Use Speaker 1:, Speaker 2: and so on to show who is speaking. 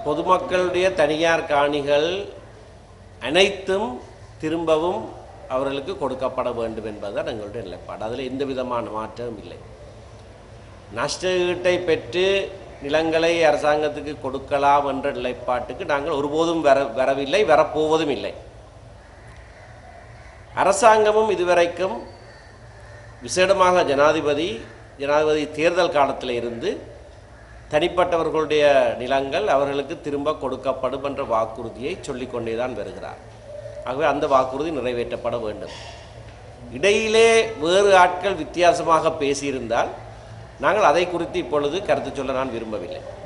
Speaker 1: பொதுமக்களுடைய தனியார் காணிகள் அனைத்தும் திரும்பவும் அவர்களுக்கு கொடுக்கப்பட வேண்டும் என்பதுதான் எங்களுடைய நிலைப்பாடு அதில் எந்த விதமான மாற்றமும் இல்லை நஷ்ட ஈட்டை பெற்று நிலங்களை அரசாங்கத்துக்கு கொடுக்கலாம் என்ற நிலைப்பாட்டுக்கு நாங்கள் ஒருபோதும் வர வரவில்லை வரப்போவதும் இல்லை அரசாங்கமும் இதுவரைக்கும் விசேடமாக ஜனாதிபதி ஜனாதிபதி தேர்தல் காலத்தில் இருந்து தனிப்பட்டவர்களுடைய நிலங்கள் அவர்களுக்கு திரும்ப கொடுக்கப்படும் என்ற வாக்குறுதியை சொல்லிக்கொண்டே தான் வருகிறார் ஆகவே அந்த வாக்குறுதி நிறைவேற்றப்பட வேண்டும் இடையிலே வேறு ஆட்கள் வித்தியாசமாக பேசியிருந்தால் நாங்கள் அதை குறித்து இப்பொழுது கருத்து சொல்ல நான் விரும்பவில்லை